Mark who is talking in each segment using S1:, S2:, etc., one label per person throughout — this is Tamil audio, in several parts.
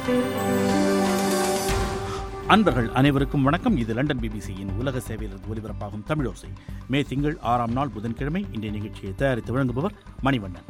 S1: அன்பர்கள் அனைவருக்கும் வணக்கம் இது லண்டன் பிபிசியின் உலக சேவையிலிருந்து ஒலிபரப்பாகும் தமிழோசை மே திங்கள் ஆறாம் நாள் புதன்கிழமை இன்றைய நிகழ்ச்சியை தயாரித்து வழங்குபவர் மணிவண்ணன்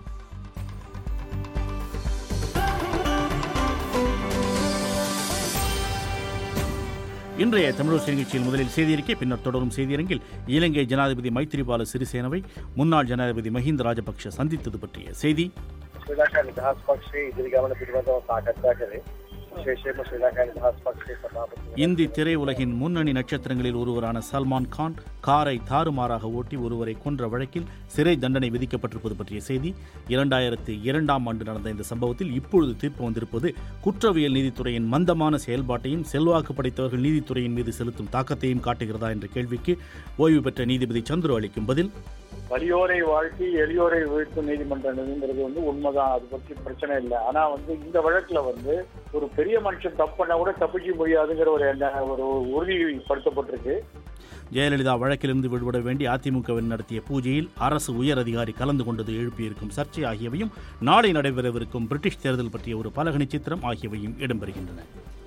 S1: இன்றைய தமிழோசை நிகழ்ச்சியில் முதலில் செய்தியறிக்கை பின்னர் தொடரும் செய்தியரங்கில் இலங்கை ஜனாதிபதி மைத்திரிபால சிறிசேனவை முன்னாள் ஜனாதிபதி மஹிந்த ராஜபக்ஷ சந்தித்தது பற்றிய செய்தி
S2: ශ්‍රී ලංකා නිදහස් පක්ෂයේ ඉදිරි ගමන පිළිබඳව සාකච්ඡා කරේ විශේෂයෙන්ම ශ්‍රී ලංකා නිදහස් පක්ෂයේ සභාපති
S1: இந்தி திரையுலகின் முன்னணி நட்சத்திரங்களில் ஒருவரான சல்மான் கான் காரை தாறுமாறாக ஓட்டி ஒருவரை கொன்ற வழக்கில் சிறை தண்டனை விதிக்கப்பட்டிருப்பது பற்றிய செய்தி இரண்டாயிரத்து இரண்டாம் ஆண்டு நடந்த இந்த சம்பவத்தில் இப்பொழுது தீர்ப்பு வந்திருப்பது குற்றவியல் நீதித்துறையின் மந்தமான செயல்பாட்டையும் செல்வாக்கு படைத்தவர்கள் நீதித்துறையின் மீது செலுத்தும் தாக்கத்தையும் காட்டுகிறதா என்ற கேள்விக்கு ஓய்வு பெற்ற நீதிபதி சந்துரு அளிக்கும் பதில்
S3: வலியோரை வாழ்த்தி எளியோரை வீழ்த்தும் நீதிமன்றங்கிறது வந்து உண்மைதான் அது பற்றி பிரச்சனை இல்லை ஆனா வந்து இந்த வழக்குல வந்து ஒரு பெரிய மனுஷன் தப்பு பண்ணா கூட தப்பிக்க முடியாதுங்கிற ஒரு எண்ண- ஒரு உறுதிப்படுத்தப்பட்டிருக்கு
S1: ஜெயலலிதா வழக்கிலிருந்து விடுபட வேண்டி அதிமுகவினர் நடத்திய பூஜையில் அரசு உயர் அதிகாரி கலந்து கொண்டது எழுப்பியிருக்கும் சர்ச்சை ஆகியவையும் நாளை நடைபெறவிருக்கும் பிரிட்டிஷ் தேர்தல் பற்றிய ஒரு பலகணி சித்திரம் ஆகியவையும் இடம்பெறுகின்றன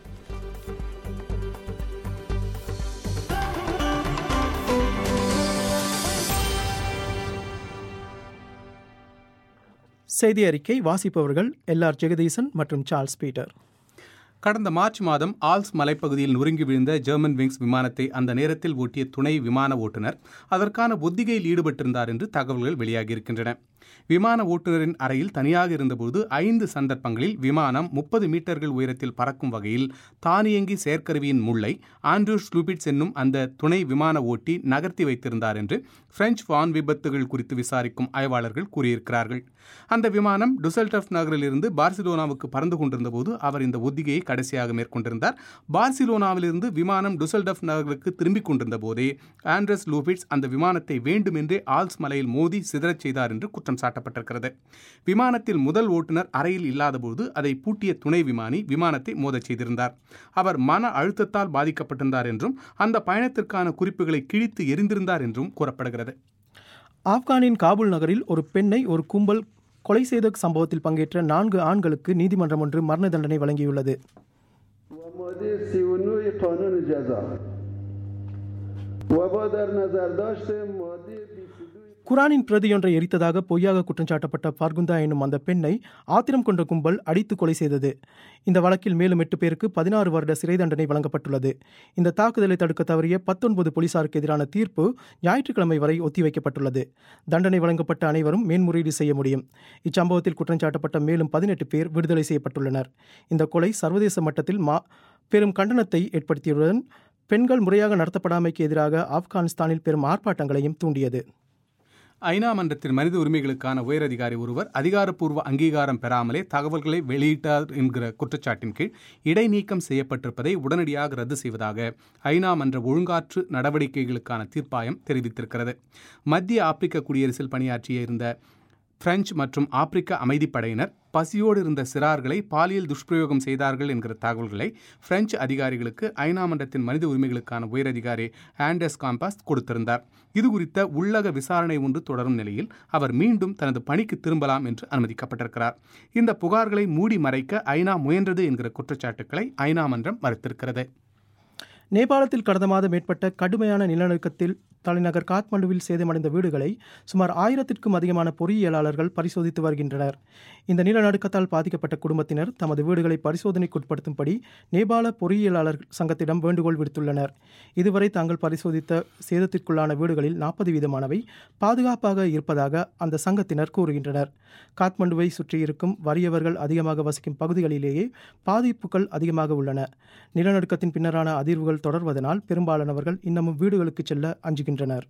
S4: செய்தி அறிக்கை வாசிப்பவர்கள் எல்ஆர் ஜெகதீசன் மற்றும் சார்ல்ஸ் பீட்டர்
S5: கடந்த மார்ச் மாதம் ஆல்ஸ் மலைப்பகுதியில் நொறுங்கி விழுந்த ஜெர்மன் விங்ஸ் விமானத்தை அந்த நேரத்தில் ஓட்டிய துணை விமான ஓட்டுநர் அதற்கான ஒத்திகையில் ஈடுபட்டிருந்தார் என்று தகவல்கள் வெளியாகியிருக்கின்றன விமான ஓட்டுநரின் அறையில் தனியாக இருந்தபோது ஐந்து சந்தர்ப்பங்களில் விமானம் முப்பது மீட்டர்கள் உயரத்தில் பறக்கும் வகையில் தானியங்கி செயற்கருவியின் முள்ளை ஆண்ட்ரூஸ் லூபிட்ஸ் என்னும் அந்த துணை விமான ஓட்டி நகர்த்தி வைத்திருந்தார் என்று பிரெஞ்சு வான் விபத்துகள் குறித்து விசாரிக்கும் ஆய்வாளர்கள் கூறியிருக்கிறார்கள் அந்த விமானம் டுசல்டஃப் நகரிலிருந்து பார்சிலோனாவுக்கு பறந்து கொண்டிருந்தபோது அவர் இந்த ஒத்திகையை கடைசியாக மேற்கொண்டிருந்தார் பார்சிலோனாவிலிருந்து விமானம் டுசல்டஃப் நகருக்கு திரும்பிக் கொண்டிருந்த போதே ஆண்ட்ரஸ் லூபிட்ஸ் அந்த விமானத்தை வேண்டுமென்றே ஆல்ஸ் மலையில் மோதி சிதறச் செய்தார் என்று குற்றம் சாட்டப்பட்டிருக்கிறது விமானத்தில் முதல் ஓட்டுநர் அறையில் இல்லாதபோது அதை பூட்டிய துணை விமானி விமானத்தை மோதச் செய்திருந்தார் அவர் மன அழுத்தத்தால் பாதிக்கப்பட்டிருந்தார் என்றும் அந்த பயணத்திற்கான குறிப்புகளை கிழித்து எரிந்திருந்தார் என்றும் கூறப்படுகிறது
S4: ஆப்கானின் காபூல் நகரில் ஒரு பெண்ணை ஒரு கும்பல் கொலை செய்த சம்பவத்தில் பங்கேற்ற நான்கு ஆண்களுக்கு நீதிமன்றம் ஒன்று மரண தண்டனை வழங்கியுள்ளது
S6: و ماده 39 قانون جزا و با در نظر داشت ماده 22
S4: குரானின் பிரதியொன்றை எரித்ததாக பொய்யாக குற்றம் சாட்டப்பட்ட பார்குந்தா என்னும் அந்த பெண்ணை ஆத்திரம் கொண்ட கும்பல் அடித்து கொலை செய்தது இந்த வழக்கில் மேலும் எட்டு பேருக்கு பதினாறு வருட சிறை தண்டனை வழங்கப்பட்டுள்ளது இந்த தாக்குதலை தடுக்க தவறிய பத்தொன்பது போலீசாருக்கு எதிரான தீர்ப்பு ஞாயிற்றுக்கிழமை வரை ஒத்திவைக்கப்பட்டுள்ளது தண்டனை வழங்கப்பட்ட அனைவரும் மேன்முறையீடு செய்ய முடியும் இச்சம்பவத்தில் குற்றம் சாட்டப்பட்ட மேலும் பதினெட்டு பேர் விடுதலை செய்யப்பட்டுள்ளனர் இந்த கொலை சர்வதேச மட்டத்தில் மா பெரும் கண்டனத்தை ஏற்படுத்தியதுடன் பெண்கள் முறையாக நடத்தப்படாமைக்கு எதிராக ஆப்கானிஸ்தானில் பெரும் ஆர்ப்பாட்டங்களையும் தூண்டியது
S5: ஐநா மன்றத்தின் மனித உரிமைகளுக்கான உயரதிகாரி ஒருவர் அதிகாரப்பூர்வ அங்கீகாரம் பெறாமலே தகவல்களை வெளியிட்டார் என்கிற குற்றச்சாட்டின் கீழ் இடைநீக்கம் செய்யப்பட்டிருப்பதை உடனடியாக ரத்து செய்வதாக ஐநா மன்ற ஒழுங்காற்று நடவடிக்கைகளுக்கான தீர்ப்பாயம் தெரிவித்திருக்கிறது மத்திய ஆப்பிரிக்க குடியரசில் பணியாற்றிய இருந்த பிரெஞ்சு மற்றும் ஆப்பிரிக்க அமைதிப்படையினர் பசியோடு இருந்த சிறார்களை பாலியல் துஷ்பிரயோகம் செய்தார்கள் என்கிற தகவல்களை பிரெஞ்சு அதிகாரிகளுக்கு ஐநா மன்றத்தின் மனித உரிமைகளுக்கான உயரதிகாரி ஆண்டர்ஸ் காம்பாஸ் கொடுத்திருந்தார் இது குறித்த உள்ளக விசாரணை ஒன்று தொடரும் நிலையில் அவர் மீண்டும் தனது பணிக்கு திரும்பலாம் என்று அனுமதிக்கப்பட்டிருக்கிறார் இந்த புகார்களை மூடி மறைக்க ஐநா முயன்றது என்கிற குற்றச்சாட்டுக்களை ஐநா மன்றம் மறுத்திருக்கிறது
S4: நேபாளத்தில் கடந்த மாதம் ஏற்பட்ட கடுமையான நிலநடுக்கத்தில் தலைநகர் காத்மண்டுவில் சேதமடைந்த வீடுகளை சுமார் ஆயிரத்திற்கும் அதிகமான பொறியியலாளர்கள் பரிசோதித்து வருகின்றனர் இந்த நிலநடுக்கத்தால் பாதிக்கப்பட்ட குடும்பத்தினர் தமது வீடுகளை பரிசோதனைக்குட்படுத்தும்படி நேபாள பொறியியலாளர் சங்கத்திடம் வேண்டுகோள் விடுத்துள்ளனர் இதுவரை தாங்கள் பரிசோதித்த சேதத்திற்குள்ளான வீடுகளில் நாற்பது வீதமானவை பாதுகாப்பாக இருப்பதாக அந்த சங்கத்தினர் கூறுகின்றனர் காத்மண்டுவை சுற்றியிருக்கும் வறியவர்கள் அதிகமாக வசிக்கும் பகுதிகளிலேயே பாதிப்புகள் அதிகமாக உள்ளன நிலநடுக்கத்தின் பின்னரான அதிர்வுகள் தொடர்வதனால் பெரும்பாலானவர்கள் இன்னமும் வீடுகளுக்கு செல்ல அஞ்சுகின்றனர்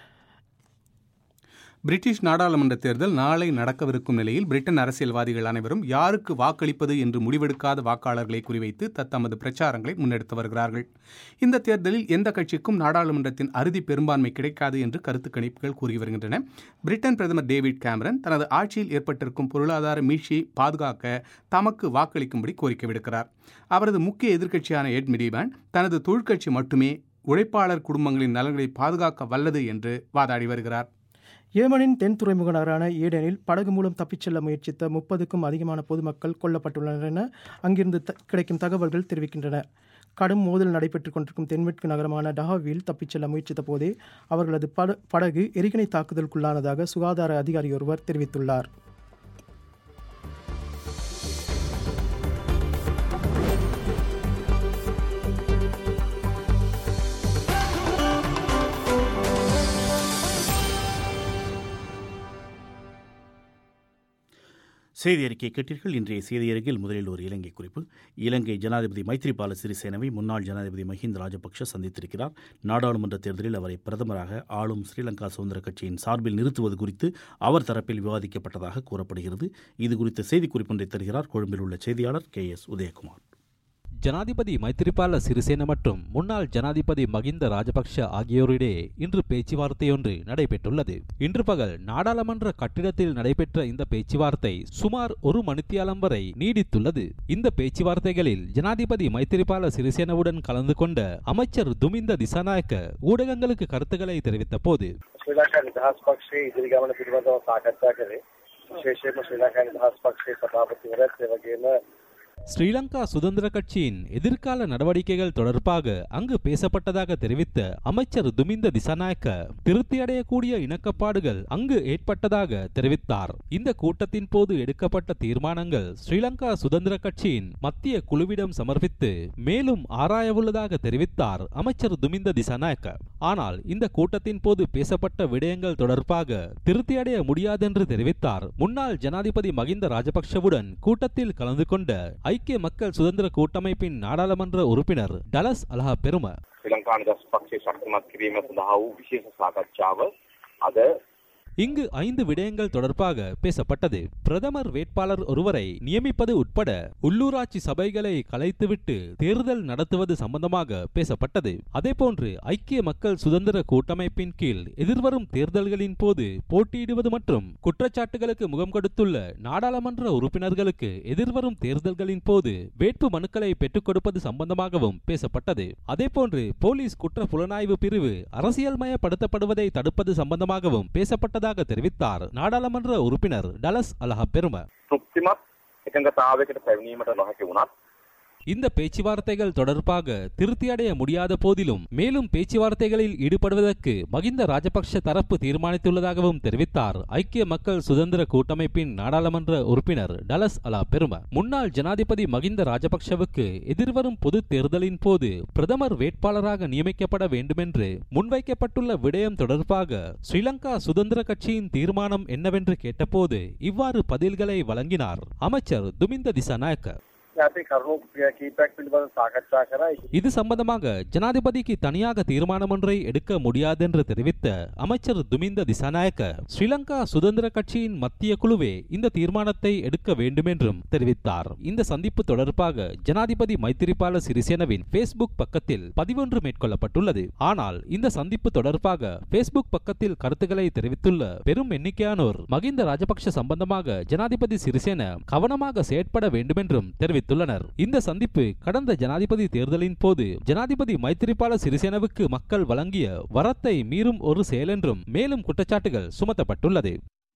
S5: பிரிட்டிஷ் நாடாளுமன்ற தேர்தல் நாளை நடக்கவிருக்கும் நிலையில் பிரிட்டன் அரசியல்வாதிகள் அனைவரும் யாருக்கு வாக்களிப்பது என்று முடிவெடுக்காத வாக்காளர்களை குறிவைத்து தத்தமது பிரச்சாரங்களை முன்னெடுத்து வருகிறார்கள் இந்த தேர்தலில் எந்த கட்சிக்கும் நாடாளுமன்றத்தின் அறுதி பெரும்பான்மை கிடைக்காது என்று கருத்து கணிப்புகள் கூறி வருகின்றன பிரிட்டன் பிரதமர் டேவிட் கேமரன் தனது ஆட்சியில் ஏற்பட்டிருக்கும் பொருளாதார மீட்சியை பாதுகாக்க தமக்கு வாக்களிக்கும்படி கோரிக்கை விடுக்கிறார் அவரது முக்கிய எதிர்க்கட்சியான எட் மிடிபேன் தனது தொழிற்கட்சி மட்டுமே உழைப்பாளர் குடும்பங்களின் நலன்களை பாதுகாக்க வல்லது என்று வாதாடி வருகிறார்
S4: ஏமனின் தென் துறைமுக நகரான ஏடனில் படகு மூலம் தப்பிச் செல்ல முயற்சித்த முப்பதுக்கும் அதிகமான பொதுமக்கள் கொல்லப்பட்டுள்ளனர் என அங்கிருந்து த- கிடைக்கும் தகவல்கள் தெரிவிக்கின்றன கடும் மோதல் நடைபெற்றுக் கொண்டிருக்கும் தென்மேற்கு நகரமான டஹாவில் தப்பிச் செல்ல முயற்சித்த போதே அவர்களது பட படகு எரிகணை தாக்குதலுக்குள்ளானதாக சுகாதார அதிகாரி ஒருவர் தெரிவித்துள்ளார்
S1: செய்தி அறிக்கை கேட்டீர்கள் இன்றைய செய்தி அறிக்கையில் முதலில் ஒரு இலங்கை குறிப்பு இலங்கை ஜனாதிபதி மைத்ரிபால சிறிசேனவை முன்னாள் ஜனாதிபதி மஹிந்த ராஜபக்ஷ சந்தித்திருக்கிறார் நாடாளுமன்ற தேர்தலில் அவரை பிரதமராக ஆளும் ஸ்ரீலங்கா சுதந்திர கட்சியின் சார்பில் நிறுத்துவது குறித்து அவர் தரப்பில் விவாதிக்கப்பட்டதாக கூறப்படுகிறது இது குறித்த செய்திக்குறிப்பொன்றை தருகிறார் கொழும்பில் உள்ள செய்தியாளர் கே எஸ் உதயகுமார்
S7: ஜனாதிபதி மைத்திரிபால சிறிசேன மற்றும் முன்னாள் ஜனாதிபதி மகிந்த ராஜபக்ஷ ஆகியோரிடையே இன்று பேச்சுவார்த்தையொன்று நடைபெற்றுள்ளது இன்று பகல் நாடாளுமன்ற கட்டிடத்தில் நடைபெற்ற இந்த பேச்சுவார்த்தை சுமார் ஒரு மணித்தியாலம் வரை நீடித்துள்ளது இந்த பேச்சுவார்த்தைகளில் ஜனாதிபதி மைத்திரிபால சிறிசேனவுடன் கலந்து கொண்ட அமைச்சர் துமிந்த திசாநாயக்க ஊடகங்களுக்கு கருத்துக்களை தெரிவித்த போது
S2: ශ්‍රී ලංකා නිදහස් පක්ෂයේ ඉදිරි ගමන පිළිබඳව සාකච්ඡා කරේ. විශේෂයෙන්ම ශ්‍රී ලංකා නිදහස් පක්ෂයේ සභාපතිවරයාත් ඒ වගේම
S7: ஸ்ரீலங்கா சுதந்திர கட்சியின் எதிர்கால நடவடிக்கைகள் தொடர்பாக அங்கு பேசப்பட்டதாக தெரிவித்த அமைச்சர் துமிந்த திசாநாயக்க திருப்தியடையக்கூடிய இணக்கப்பாடுகள் அங்கு ஏற்பட்டதாக தெரிவித்தார் இந்த கூட்டத்தின் போது எடுக்கப்பட்ட தீர்மானங்கள் ஸ்ரீலங்கா சுதந்திர கட்சியின் மத்திய குழுவிடம் சமர்ப்பித்து மேலும் ஆராயவுள்ளதாக தெரிவித்தார் அமைச்சர் துமிந்த திசாநாயக்க ஆனால் இந்த கூட்டத்தின் போது பேசப்பட்ட விடயங்கள் தொடர்பாக திருப்தியடைய முடியாதென்று தெரிவித்தார் முன்னாள் ஜனாதிபதி மகிந்த ராஜபக்ஷவுடன் கூட்டத்தில் கலந்து கொண்ட ஐக்கிய மக்கள் சுதந்திர கூட்டமைப்பின் நாடாளுமன்ற உறுப்பினர் டலஸ் அலஹா பெரும
S8: ශ්‍රී ලංකා නිදහස් පක්ෂය ශක්තිමත් කිරීම සඳහා වූ විශේෂ සාකච්ඡාව අද
S7: இங்கு ஐந்து விடயங்கள் தொடர்பாக பேசப்பட்டது பிரதமர் வேட்பாளர் ஒருவரை நியமிப்பது உட்பட உள்ளூராட்சி சபைகளை கலைத்துவிட்டு தேர்தல் நடத்துவது சம்பந்தமாக பேசப்பட்டது அதேபோன்று ஐக்கிய மக்கள் சுதந்திர கூட்டமைப்பின் கீழ் எதிர்வரும் தேர்தல்களின் போது போட்டியிடுவது மற்றும் குற்றச்சாட்டுகளுக்கு முகம் கொடுத்துள்ள நாடாளுமன்ற உறுப்பினர்களுக்கு எதிர்வரும் தேர்தல்களின் போது வேட்பு மனுக்களை பெற்றுக் கொடுப்பது சம்பந்தமாகவும் பேசப்பட்டது அதேபோன்று போலீஸ் குற்ற புலனாய்வு பிரிவு அரசியல்மயப்படுத்தப்படுவதை தடுப்பது சம்பந்தமாகவும் பேசப்பட்டதாக தெரிவித்தார் நாடாளுமன்ற உறுப்பினர் டலஸ் அலஹா பெரும
S8: තෘප්තිමත් එකඟතාවයකට පැමිණීමට නොහැකි වුණත්
S7: இந்த பேச்சுவார்த்தைகள் தொடர்பாக திருப்தியடைய முடியாத போதிலும் மேலும் பேச்சுவார்த்தைகளில் ஈடுபடுவதற்கு மகிந்த ராஜபக்ஷ தரப்பு தீர்மானித்துள்ளதாகவும் தெரிவித்தார் ஐக்கிய மக்கள் சுதந்திர கூட்டமைப்பின் நாடாளுமன்ற உறுப்பினர் டலஸ் அலா பெரும முன்னாள் ஜனாதிபதி மகிந்த ராஜபக்ஷவுக்கு எதிர்வரும் பொது தேர்தலின் போது பிரதமர் வேட்பாளராக நியமிக்கப்பட வேண்டுமென்று முன்வைக்கப்பட்டுள்ள விடயம் தொடர்பாக ஸ்ரீலங்கா சுதந்திர கட்சியின் தீர்மானம் என்னவென்று கேட்டபோது இவ்வாறு பதில்களை வழங்கினார் அமைச்சர் துமிந்த திசாநாயக்க
S2: අපි කරුණු කීපයක් පිළිබඳව සාකච්ඡා කරා.
S7: இது சம்பந்தமாக ஜனாதிபதிக்கு தனியாக தீர்மானம் ஒன்றை எடுக்க முடியாதென்று தெரிவித்த அமைச்சர் துமிந்த திசாநாயக்க ஸ்ரீலங்கா சுதந்திர கட்சியின் மத்திய குழுவே இந்த தீர்மானத்தை எடுக்க வேண்டுமென்றும் தெரிவித்தார் இந்த சந்திப்பு தொடர்பாக ஜனாதிபதி மைத்திரிபால சிறிசேனவின் ஃபேஸ்புக் பக்கத்தில் பதிவொன்று மேற்கொள்ளப்பட்டுள்ளது ஆனால் இந்த சந்திப்பு தொடர்பாக ஃபேஸ்புக் பக்கத்தில் கருத்துக்களை தெரிவித்துள்ள பெரும் எண்ணிக்கையானோர் மகிந்த ராஜபக்ஷ சம்பந்தமாக ஜனாதிபதி சிறிசேன கவனமாக செயற்பட வேண்டுமென்றும் தெரிவித்துள்ளனர் இந்த சந்திப்பு கடந்த ஜனாதிபதி தேர்தலின் போது ஜனாதிபதி மைத்திரிபால சிறிசேனவுக்கு மக்கள் வழங்கிய வரத்தை மீறும் ஒரு செயலென்றும் மேலும் குற்றச்சாட்டுகள் சுமத்தப்பட்டுள்ளது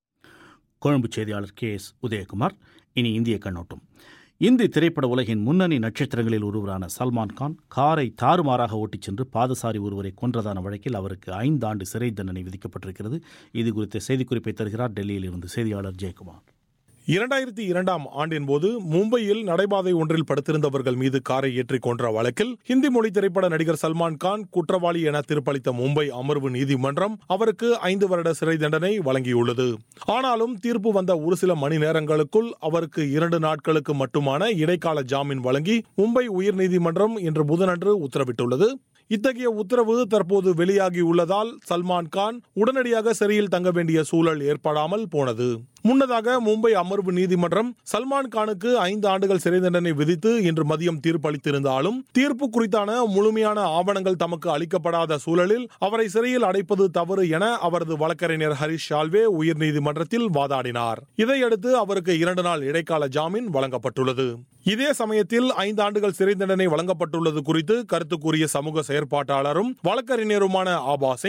S1: கொழும்பு செய்தியாளர் கே எஸ் உதயகுமார் இனி இந்திய கண்ணோட்டம் இந்தி திரைப்பட உலகின் முன்னணி நட்சத்திரங்களில் ஒருவரான சல்மான் கான் காரை தாறுமாறாக ஓட்டிச் சென்று பாதசாரி ஒருவரை கொன்றதான வழக்கில் அவருக்கு ஐந்து ஆண்டு சிறை தண்டனை விதிக்கப்பட்டிருக்கிறது இது குறித்த செய்திக்குறிப்பை தருகிறார் டெல்லியில் இருந்து செய்தியாளர் ஜெயக்குமார்
S9: இரண்டாயிரத்தி இரண்டாம் ஆண்டின் போது மும்பையில் நடைபாதை ஒன்றில் படுத்திருந்தவர்கள் மீது காரை ஏற்றிக் கொன்ற வழக்கில் ஹிந்தி மொழி திரைப்பட நடிகர் சல்மான் கான் குற்றவாளி என தீர்ப்பளித்த மும்பை அமர்வு நீதிமன்றம் அவருக்கு ஐந்து வருட சிறை தண்டனை வழங்கியுள்ளது ஆனாலும் தீர்ப்பு வந்த ஒரு சில மணி நேரங்களுக்குள் அவருக்கு இரண்டு நாட்களுக்கு மட்டுமான இடைக்கால ஜாமீன் வழங்கி மும்பை உயர்நீதிமன்றம் இன்று புதனன்று உத்தரவிட்டுள்ளது இத்தகைய உத்தரவு தற்போது வெளியாகியுள்ளதால் சல்மான் கான் உடனடியாக சிறையில் தங்க வேண்டிய சூழல் ஏற்படாமல் போனது முன்னதாக மும்பை அமர்வு நீதிமன்றம் சல்மான் கானுக்கு ஐந்து ஆண்டுகள் சிறை தண்டனை விதித்து இன்று மதியம் தீர்ப்பளித்திருந்தாலும் தீர்ப்பு குறித்தான முழுமையான ஆவணங்கள் தமக்கு அளிக்கப்படாத சூழலில் அவரை சிறையில் அடைப்பது தவறு என அவரது வழக்கறிஞர் ஹரிஷ் ஷால்வே உயர்நீதிமன்றத்தில் வாதாடினார் இதையடுத்து அவருக்கு இரண்டு நாள் இடைக்கால ஜாமீன் வழங்கப்பட்டுள்ளது இதே சமயத்தில் ஐந்து ஆண்டுகள் சிறை தண்டனை வழங்கப்பட்டுள்ளது குறித்து கருத்து கூறிய சமூக செயற்பாட்டாளரும் வழக்கறிஞருமான Aba Singh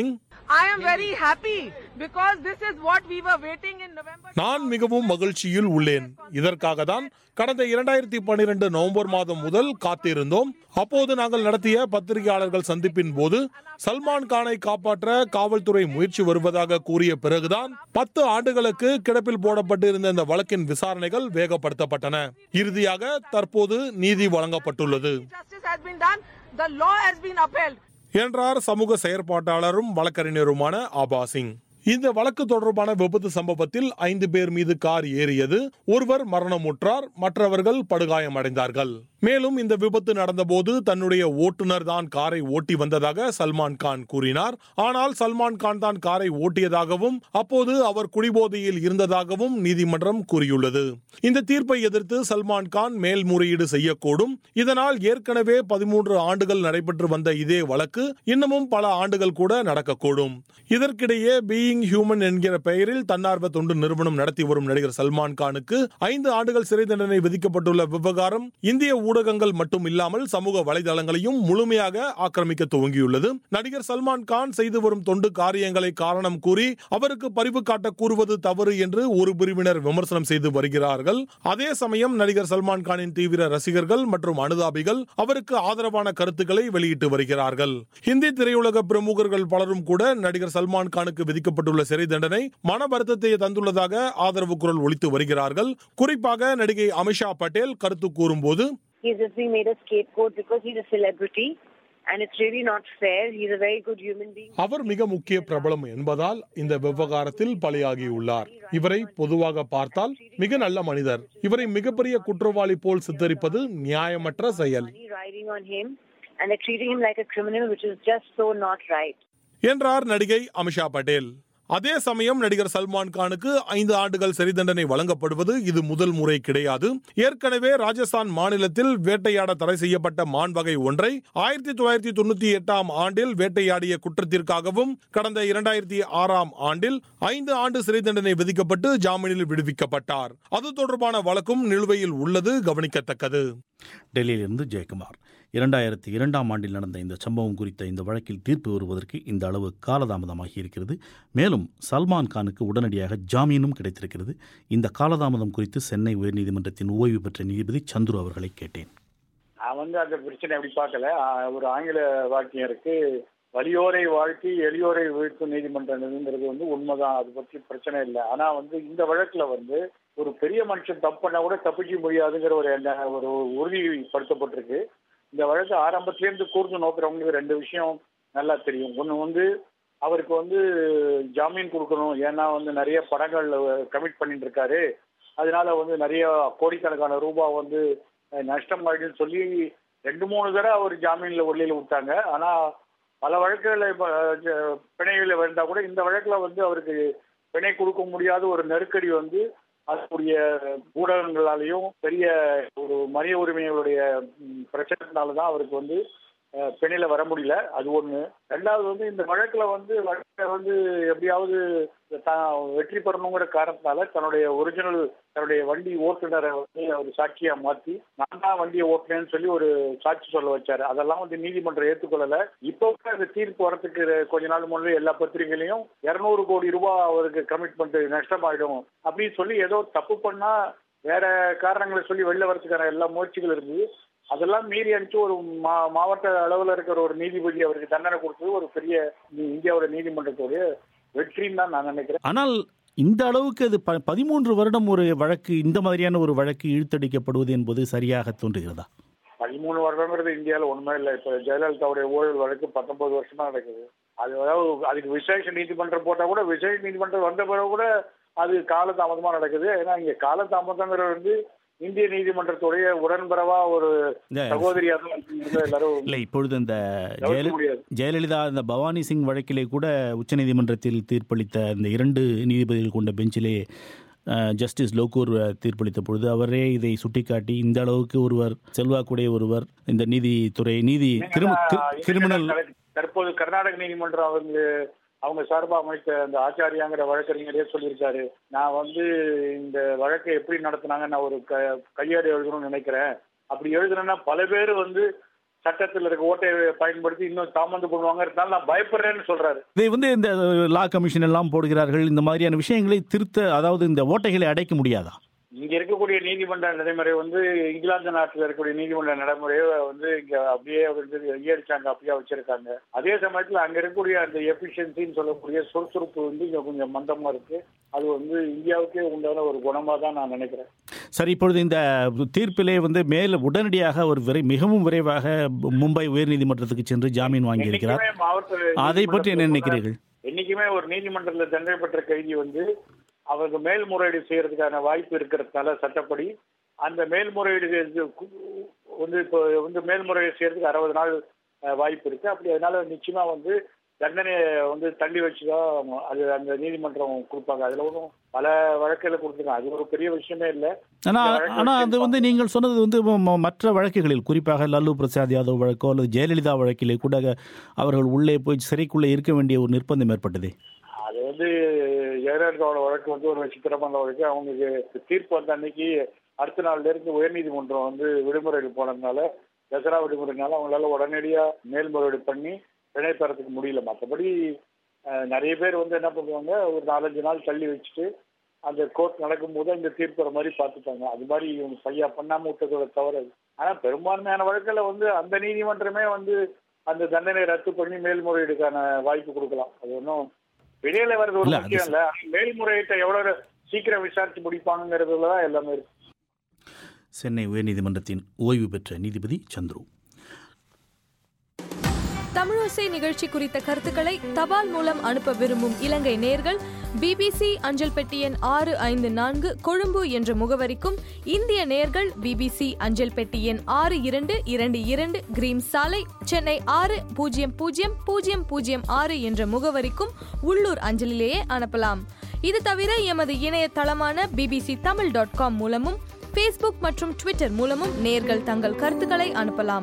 S10: I am very happy because this is what we were waiting in November.
S9: நான் மிகவும் மகிழ்ச்சியில் உள்ளேன் இதற்காக தான் கடந்த இரண்டாயிரத்தி பன்னிரண்டு நவம்பர் மாதம் முதல் காத்திருந்தோம் அப்போது நாங்கள் நடத்திய பத்திரிகையாளர்கள் சந்திப்பின் போது சல்மான் கானை காப்பாற்ற காவல்துறை முயற்சி வருவதாக கூறிய பிறகுதான் பத்து ஆண்டுகளுக்கு கிடப்பில் போடப்பட்டிருந்த இந்த வழக்கின் விசாரணைகள் வேகப்படுத்தப்பட்டன இறுதியாக தற்போது நீதி வழங்கப்பட்டுள்ளது
S10: Justice has been done. The law has been upheld.
S9: என்றார் சமூக செயற்பாட்டாளரும் வழக்கறிஞருமான ஆபா சிங் இந்த வழக்கு தொடர்பான விபத்து சம்பவத்தில் ஐந்து பேர் மீது கார் ஏறியது ஒருவர் மரணமுற்றார் மற்றவர்கள் படுகாயமடைந்தார்கள் மேலும் இந்த விபத்து நடந்தபோது தன்னுடைய ஓட்டுநர் தான் காரை ஓட்டி வந்ததாக சல்மான் கான் கூறினார் ஆனால் சல்மான் கான் தான் காரை ஓட்டியதாகவும் அப்போது அவர் குடிபோதையில் இருந்ததாகவும் நீதிமன்றம் கூறியுள்ளது இந்த தீர்ப்பை எதிர்த்து சல்மான் கான் மேல்முறையீடு செய்யக்கூடும் இதனால் ஏற்கனவே பதிமூன்று ஆண்டுகள் நடைபெற்று வந்த இதே வழக்கு இன்னமும் பல ஆண்டுகள் கூட நடக்கக்கூடும் இதற்கிடையே பீயிங் ஹியூமன் என்கிற பெயரில் தன்னார்வ தொண்டு நிறுவனம் நடத்தி வரும் நடிகர் சல்மான் கானுக்கு ஐந்து ஆண்டுகள் சிறை தண்டனை விதிக்கப்பட்டுள்ள விவகாரம் இந்திய ஊடகங்கள் மட்டும் இல்லாமல் சமூக வலைதளங்களையும் முழுமையாக ஆக்கிரமிக்க துவங்கியுள்ளது நடிகர் சல்மான் கான் செய்து வரும் தொண்டு காரியங்களை காரணம் கூறி அவருக்கு பரிவு காட்ட கூறுவது தவறு என்று ஒரு பிரிவினர் விமர்சனம் செய்து வருகிறார்கள் அதே சமயம் நடிகர் சல்மான் கானின் தீவிர ரசிகர்கள் மற்றும் அனுதாபிகள் அவருக்கு ஆதரவான கருத்துக்களை வெளியிட்டு வருகிறார்கள் ஹிந்தி திரையுலக பிரமுகர்கள் பலரும் கூட நடிகர் சல்மான் கானுக்கு விதிக்கப்பட்டுள்ள சிறை தண்டனை மன வருத்தத்தை தந்துள்ளதாக ஆதரவு குரல் ஒலித்து வருகிறார்கள் குறிப்பாக நடிகை அமிஷா பட்டேல் கருத்து கூறும்போது
S11: He's just being made a scapegoat because he's a celebrity and it's really not fair. He's a very good human being.
S9: அவர் மிக முக்கிய பிரபலம் என்பதால் இந்த விவகாரத்தில் பலியாகியுள்ளார் இவரை பொதுவாக பார்த்தால் மிக நல்ல மனிதர் இவரை மிகப்பெரிய குற்றவாளி போல் சித்தரிப்பது நியாயமற்ற செயல்
S11: Money riding on him and they're treating him like a criminal, which is just so not right.
S9: என்றார் நடிகை அமிஷா பட்டேல் அதே சமயம் நடிகர் சல்மான் கானுக்கு ஐந்து ஆண்டுகள் சிறை தண்டனை வழங்கப்படுவது இது முதல் முறை கிடையாது ஏற்கனவே ராஜஸ்தான் மாநிலத்தில் வேட்டையாட தடை செய்யப்பட்ட மான் வகை ஒன்றை ஆயிரத்தி தொள்ளாயிரத்தி தொண்ணூத்தி எட்டாம் ஆண்டில் வேட்டையாடிய குற்றத்திற்காகவும் கடந்த இரண்டாயிரத்தி ஆறாம் ஆண்டில் ஐந்து ஆண்டு சிறை தண்டனை விதிக்கப்பட்டு ஜாமீனில் விடுவிக்கப்பட்டார் அது தொடர்பான வழக்கும் நிலுவையில் உள்ளது கவனிக்கத்தக்கது
S1: டெல்லியிலிருந்து ஜெயக்குமார் இரண்டாயிரத்தி இரண்டாம் ஆண்டில் நடந்த இந்த சம்பவம் குறித்த இந்த வழக்கில் தீர்ப்பு வருவதற்கு இந்த அளவு காலதாமதமாகி இருக்கிறது மேலும் சல்மான் கானுக்கு உடனடியாக ஜாமீனும் கிடைத்திருக்கிறது இந்த காலதாமதம் குறித்து சென்னை உயர்நீதிமன்றத்தின் ஓய்வு பெற்ற நீதிபதி சந்துரு அவர்களை கேட்டேன்
S3: நான் வந்து அந்த பிரச்சனை எப்படி பார்க்கல ஆ, ஒரு ஆங்கில வாக்கியம் இருக்கு வலியோரை வாழ்த்தி எளியோரை வீழ்த்தும் நீதிமன்றங்கிறது வந்து உண்மைதான் அது பற்றி பிரச்சனை இல்லை ஆனா வந்து இந்த வழக்குல வந்து ஒரு பெரிய மனுஷன் தப்பு பண்ணா கூட தப்பிக்க முடியாதுங்கிற ஒரு எண்ண- ஒரு உறுதிப்படுத்தப்பட்டிருக்கு இந்த வழக்கு ஆரம்பத்திலேருந்து கூர்ந்து நோக்கிறவங்களுக்கு ரெண்டு விஷயம் நல்லா தெரியும் ஒன்று வந்து அவருக்கு வந்து ஜாமீன் கொடுக்கணும் ஏன்னா வந்து நிறைய படங்கள் கமிட் பண்ணிட்டு இருக்காரு அதனால வந்து நிறைய கோடிக்கணக்கான ரூபாய் வந்து அஹ், நஷ்டம் ஆயிடுன்னு சொல்லி ரெண்டு மூணு தடவை அவர் ஜாமீன்ல வெளியில விட்டாங்க ஆனா பல வழக்குகள் இப்ப அஹ், பிணையில வந்தா கூட இந்த வழக்குல வந்து அவருக்கு பிணை கொடுக்க முடியாத ஒரு நெருக்கடி வந்து அதற்குரிய ஊடகங்களாலையும் பெரிய ஒரு மனித உரிமைகளுடைய ம், பிரச்சனைனால அவருக்கு வந்து அஹ், பிணையில வர முடியல அது ஒண்ணு ரெண்டாவது வந்து இந்த வழக்குல வந்து வழக்கை வந்து எப்படியாவது தான் வெற்றி பெறணுங்கிற காரணத்தினால தன்னுடைய ஒரிஜினல் தன்னுடைய வண்டி ஓட்டுநரை வந்து அவர் சாட்சியா மாத்தி நான் தான் வண்டியை ஓட்டுனேன்னு சொல்லி ஒரு சாட்சி சொல்ல வச்சாரு அதெல்லாம் வந்து நீதிமன்றம் ஏற்றுக்கொள்ளல இப்போ கூட அந்த தீர்ப்பு வரத்துக்கு கொஞ்ச நாள் முன்னாடி எல்லா பத்திரிகையிலையும் இருநூறு கோடி ரூபாய் அவருக்கு கமிட்மெண்ட் நஷ்டமாயிடும் அப்படின்னு சொல்லி ஏதோ தப்பு பண்ணா வேற காரணங்களை சொல்லி வெளில வரதுக்கான எல்லா முயற்சிகள் இருந்தது அதெல்லாம் மீறி அனுப்பிச்சு ஒரு மா மாவட்ட அளவில் இருக்கிற ஒரு நீதிபதி அவருக்கு தண்டனை கொடுத்தது ஒரு பெரிய இந்தியாவோட நீதிமன்றத்துடைய வெற்றின்னு தான் நான் நினைக்கிறேன்
S1: ஆனால் இந்த அளவுக்கு அது ப பதிமூன்று வருடம் ஒரு வழக்கு இந்த மாதிரியான ஒரு வழக்கு இழுத்தடிக்கப்படுவது என்பது சரியாக தோன்றுகிறதா
S3: பதிமூணு வருடங்கிறது இந்தியாவில் ஒண்ணுமே இல்லை இப்போ ஜெயலலிதாவுடைய ஊழல் வழக்கு பத்தொன்பது வருஷமா நடக்குது அது அதாவது அதுக்கு விசேஷ நீதிமன்றம் போட்டா கூட விசேஷ நீதிமன்றம் வந்த பிறகு கூட அது காலதாமதமா நடக்குது ஏன்னா இங்க காலதாமதங்கிறது வந்து இந்திய நீதிமன்றத்துடைய உடன்பரவா ஒரு
S1: இந்த-
S3: சகோதரியா தான் இருக்கிறது எல்லாரும்
S1: இல்லை இப்பொழுது இந்த
S3: தவிர்க்க
S1: ஜெயல
S3: முடியாது.
S1: ஜெயலலிதா இந்த பவானி சிங் வழக்கிலே கூட உச்சநீதிமன்றத்தில் தீர்ப்பளித்த இந்த இரண்டு நீதிபதிகள் கொண்ட பெஞ்சிலே அஹ், ஜஸ்டிஸ் லோகூர் அஹ், தீர்ப்பளித்த பொழுது அவரே இதை சுட்டிக்காட்டி இந்த அளவுக்கு ஒருவர் செல்வாக்குடைய ஒருவர் இந்த நீதித்துறை நீதி கிரிமி கி- கிரிமினல்
S3: தற்போது கர்நாடக நீதிமன்றம் அவங்க அவங்க சார்பா அமைத்த அந்த ஆச்சாரியாங்கிற வழக்கறிஞரே சொல்லியிருக்காரு நான் வந்து இந்த வழக்கை எப்படி நடத்துனாங்க நான் ஒரு க கையேடு எழுதணும்னு நினைக்கிறேன் அப்படி எழுதுனேன்னா பல பேர் வந்து சட்டத்தில் இருக்க ஓட்டையை பயன்படுத்தி இன்னும் தாமந்து பண்ணுவாங்க இருந்தாலும் நான் பயப்படுறேன்னு சொல்றாரு
S1: இதை வந்து இந்த லா கமிஷன் எல்லாம் போடுகிறார்கள் இந்த மாதிரியான விஷயங்களை திருத்த அதாவது இந்த ஓட்டைகளை அடைக்க முடியாதா
S3: இங்க இருக்கக்கூடிய நீதிமன்ற நடைமுறை வந்து இங்கிலாந்து நாட்டில் இருக்கக்கூடிய நீதிமன்ற நடைமுறையை வந்து இங்க அப்படியே வந்து அங்கீகரிச்சாங்க அப்படியே வச்சிருக்காங்க அதே சமயத்துல அங்க இருக்கக்கூடிய அந்த எஃபிஷியன்சின்னு சொல்லக்கூடிய சுறுசுறுப்பு வந்து இங்க கொஞ்சம் மந்தமா இருக்கு அது வந்து இந்தியாவுக்கே உண்டான ஒரு குணமா தான் நான் நினைக்கிறேன்
S1: சரி இப்பொழுது இந்த தீர்ப்பிலே வந்து மேல் உடனடியாக ஒரு விரை மிகவும் விரைவாக மும்பை உயர்நீதிமன்றத்துக்கு சென்று ஜாமீன் வாங்கியிருக்கிறார்
S3: என்னைக்குமே மாவட்ட
S1: அதை பற்றி என்ன
S3: நீதிமன்றத்துல
S1: நினைக்கிறீர்கள்
S3: என்னைக்குமே ஒரு நீதிமன்றத்தில் தண்டனை பெற்ற கைதி வந்து அவருக்கு மேல்முறையீடு செய்யறதுக்கான வாய்ப்பு இருக்கிறதுனால சட்டப்படி அந்த மேல்முறையீடு இது கு- வந்து இப்போ வந்து மேல்முறையீடு செய்யறதுக்கு அறுபது நாள் அஹ், வாய்ப்பு இருக்கு அப்படி அதனால நிச்சயமா வந்து தண்டனையை வந்து தள்ளி வச்சுதான் அது அந்த நீதிமன்றம் கொடுப்பாங்க அதுல ஒன்றும் பல வழக்குகளை கொடுத்துருக்காங்க அது ஒரு பெரிய விஷயமே இல்லை
S1: ஆனா
S3: இந்த வழக்கு
S1: ஆனா
S3: வச்சு
S1: அது வந்து நீங்கள் சொன்னது வந்து ம- ம- மற்ற வழக்குகளில் குறிப்பாக லல்லு பிரசாத் யாதவ் வழக்கோ அல்லது ஜெயலலிதா வழக்கிலே கூட அவர்கள் உள்ளே போய் சிறைக்குள்ளே இருக்க வேண்டிய ஒரு நிர்பந்தம் ஏற்பட்டது
S3: அது வந்து ஜெயலலிதாவோட வழக்கு வந்து ஒரு விசித்திரமான வழக்கு அவங்களுக்கு தீர்ப்பு வந்த அன்னைக்கு அடுத்த நாள்ல இருந்து உயர்நீதிமன்றம் வந்து விடுமுறையில் போனதுனால தசரா விடுமுறைனால அவங்களால உடனடியா மேல்முறையீடு பண்ணி பிணை பெறத்துக்கு முடியல மற்றபடி அஹ், நிறைய பேர் வந்து என்ன பண்ணுவாங்க ஒரு நாலஞ்சு நாள் தள்ளி வச்சுட்டு அந்த கோர்ட் நடக்கும்போது இந்த தீர்ப்பு வர மாதிரி பார்த்துட்டாங்க அது மாதிரி இவங்க சரியா பண்ணாம விட்டதோட தவறு அது. ஆனா பெரும்பான்மையான வழக்குல வந்து அந்த நீதிமன்றமே வந்து அந்த தண்டனை ரத்து பண்ணி மேல்முறையீடுக்கான வாய்ப்பு கொடுக்கலாம் அது ஒன்றும் வெளியில வர்றது ஒரு
S1: இல்ல, அது
S3: முக்கியம் இல்ல ஆனா மேல்முறையீட்டை எவ்வளவு சீக்கிரம் விசாரிச்சு முடிப்பாங்கிறதுல தான் எல்லாமே இருக்கு
S1: சென்னை உயர்நீதிமன்றத்தின் ஓய்வு பெற்ற நீதிபதி சந்துரு
S12: தமிழோசை நிகழ்ச்சி குறித்த கருத்துக்களை தபால் மூலம் அனுப்ப விரும்பும் இலங்கை நேர்கள் பிபிசி அஞ்சல் பெட்டி எண் ஆறு ஐந்து நான்கு கொழும்பு என்ற முகவரிக்கும் இந்திய நேர்கள் பிபிசி அஞ்சல் பெட்டி எண் ஆறு இரண்டு இரண்டு இரண்டு கிரீம் சாலை சென்னை ஆறு பூஜ்ஜியம் பூஜ்ஜியம் பூஜ்ஜியம் பூஜ்ஜியம் ஆறு என்ற முகவரிக்கும் உள்ளூர் அஞ்சலிலேயே அனுப்பலாம் இது தவிர எமது இணையதளமான பிபிசி தமிழ் டாட் காம் மூலமும் ஃபேஸ்புக் மற்றும் ட்விட்டர் மூலமும் நேர்கள் தங்கள் கருத்துக்களை அனுப்பலாம்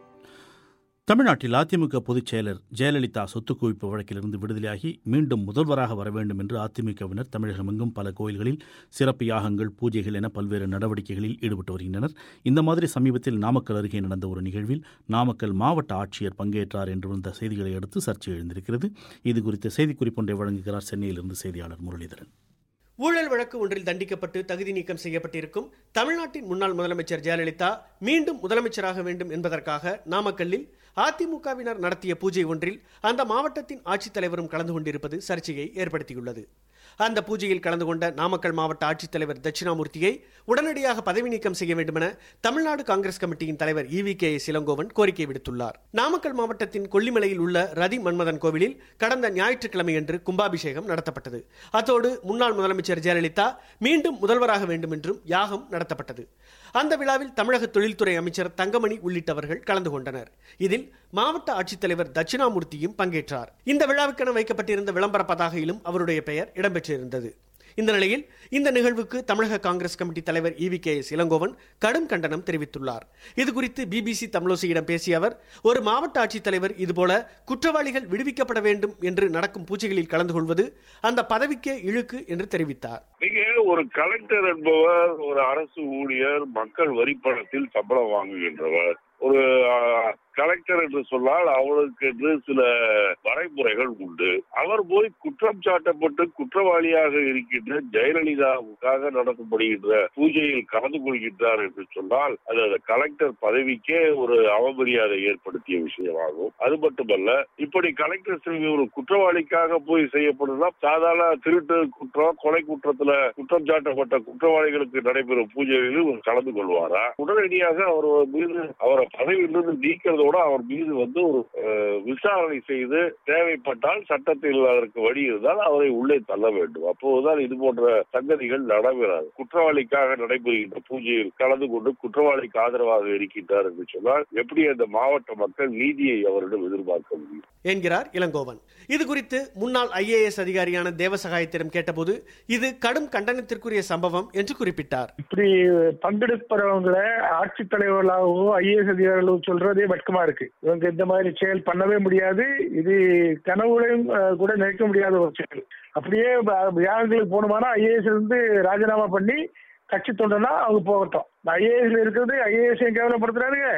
S1: தமிழ்நாட்டில் அதிமுக பொதுச் செயலர் ஜெயலலிதா சொத்து குவிப்பு வழக்கிலிருந்து விடுதலையாகி மீண்டும் முதல்வராக வர வேண்டும் என்று அதிமுகவினர் தமிழகமெங்கும் பல கோயில்களில் சிறப்பு யாகங்கள் பூஜைகள் என பல்வேறு நடவடிக்கைகளில் ஈடுபட்டு வருகின்றனர் இந்த மாதிரி சமீபத்தில் நாமக்கல் அருகே நடந்த ஒரு நிகழ்வில் நாமக்கல் மாவட்ட ஆட்சியர் பங்கேற்றார் என்று வந்த செய்திகளை அடுத்து சர்ச்சை எழுந்திருக்கிறது இது குறித்த செய்திக்குறிப்பு ஒன்றை வழங்குகிறார் சென்னையிலிருந்து செய்தியாளர் முரளிதரன்
S13: ஊழல் வழக்கு ஒன்றில் தண்டிக்கப்பட்டு தகுதி நீக்கம் செய்யப்பட்டிருக்கும் தமிழ்நாட்டின் முன்னாள் முதலமைச்சர் ஜெயலலிதா மீண்டும் முதலமைச்சராக வேண்டும் என்பதற்காக நாமக்கல்லில் அதிமுகவினர் நடத்திய பூஜை ஒன்றில் அந்த மாவட்டத்தின் ஆட்சித்தலைவரும் கலந்து கொண்டிருப்பது சர்ச்சையை ஏற்படுத்தியுள்ளது அந்த பூஜையில் கலந்து கொண்ட நாமக்கல் மாவட்ட ஆட்சித்தலைவர் தட்சிணாமூர்த்தியை உடனடியாக பதவி நீக்கம் செய்ய வேண்டுமென தமிழ்நாடு காங்கிரஸ் கமிட்டியின் தலைவர் இவி கே இளங்கோவன் கோரிக்கை விடுத்துள்ளார் நாமக்கல் மாவட்டத்தின் கொல்லிமலையில் உள்ள ரதி மன்மதன் கோவிலில் கடந்த ஞாயிற்றுக்கிழமையன்று கும்பாபிஷேகம் நடத்தப்பட்டது அத்தோடு முன்னாள் முதலமைச்சர் ஜெயலலிதா மீண்டும் முதல்வராக வேண்டும் என்றும் யாகம் நடத்தப்பட்டது அந்த விழாவில் தமிழக தொழில்துறை அமைச்சர் தங்கமணி உள்ளிட்டவர்கள் கலந்து கொண்டனர் இதில் மாவட்ட ஆட்சித்தலைவர் தட்சிணாமூர்த்தியும் பங்கேற்றார் இந்த விழாவுக்கென வைக்கப்பட்டிருந்த விளம்பர பதாகையிலும் அவருடைய பெயர் இடம்பெற்றிருந்தது இந்த நிலையில் இந்த நிகழ்வுக்கு தமிழக காங்கிரஸ் கமிட்டி தலைவர் இவி கே எஸ் இளங்கோவன் கடும் கண்டனம் தெரிவித்துள்ளார் இது குறித்து பிபிசி தமிழோசியிடம் பேசிய அவர் ஒரு மாவட்ட ஆட்சித்தலைவர் இதுபோல குற்றவாளிகள் விடுவிக்கப்பட வேண்டும் என்று நடக்கும் பூஜைகளில் கலந்து கொள்வது அந்த பதவிக்கே இழுக்கு என்று தெரிவித்தார்
S14: நீங்க ஒரு கலெக்டர் என்பவர் ஒரு அரசு ஊழியர் மக்கள் வரிப்பணத்தில் சம்பளம் வாங்குகின்றவர் ஒரு அஹ், கலெக்டர் என்று சொன்னால் அவருக்கு என்று சில வரைமுறைகள் உண்டு அவர் போய் குற்றம் சாட்டப்பட்டு குற்றவாளியாக இருக்கின்ற ஜெயலலிதாவுக்காக நடத்தப்படுகின்ற பூஜையில் கலந்து கொள்கின்றார் என்று சொன்னால் அது அந்த கலெக்டர் பதவிக்கே ஒரு அவமரியாதை ஏற்படுத்திய விஷயமாகும் அது மட்டுமல்ல இப்படி கலெக்டர் செல்வி ஒரு குற்றவாளிக்காக போய் செய்யப்படுறதா சாதாரண திருட்டு குற்றம் கொலை குற்றத்துல குற்றம் சாட்டப்பட்ட குற்றவாளிகளுக்கு நடைபெறும் பூஜைகளில் இவர் கலந்து கொள்வாரா உடனடியாக அவர் மீது அவரை பதவியிலிருந்து நீக்கிறதோட அவர் மீது வந்து ஒரு அஹ், விசாரணை செய்து தேவைப்பட்டால் சட்டத்தில் அதற்கு வழி இருந்தால் அவரை உள்ளே தள்ள வேண்டும் அப்போதுதான் இது போன்ற சங்கதிகள் நடைபெறாது குற்றவாளிக்காக நடைபெறுகின்ற பூஜையில் கலந்து கொண்டு குற்றவாளிக்கு ஆதரவாக இருக்கின்றார் என்று சொன்னால் எப்படி அந்த மாவட்ட மக்கள் நீதியை அவரிடம் எதிர்பார்க்க முடியும்
S13: என்கிறார் இளங்கோவன் இது குறித்து முன்னாள் ஐஏஎஸ் அதிகாரியான தேவசகாயத்திடம் கேட்டபோது இது கடும் கண்டனத்திற்குரிய சம்பவம் என்று குறிப்பிட்டார்
S15: இப்படி பங்கெடுப்பவங்களை ஆட்சித்தலைவர்களாகவோ ஐஏஎஸ் அதிகாரிகளோ சொல்றதே வெட்கமா இருக்கு இவங்க இந்த மாதிரி செயல் பண்ணவே முடியாது இது கனவுலையும் அஹ், கூட நினைக்க முடியாத ஒரு செயல் அப்படியே யாகங்களுக்கு போகணுமானா ஐஏஎஸ் இருந்து ராஜினாமா பண்ணி கட்சி தொண்டனா அவங்க போகட்டும் ஐஏஎஸ்ல இருக்கிறது ஐஏஎஸ் கேவலப்படுத்துறாருங்க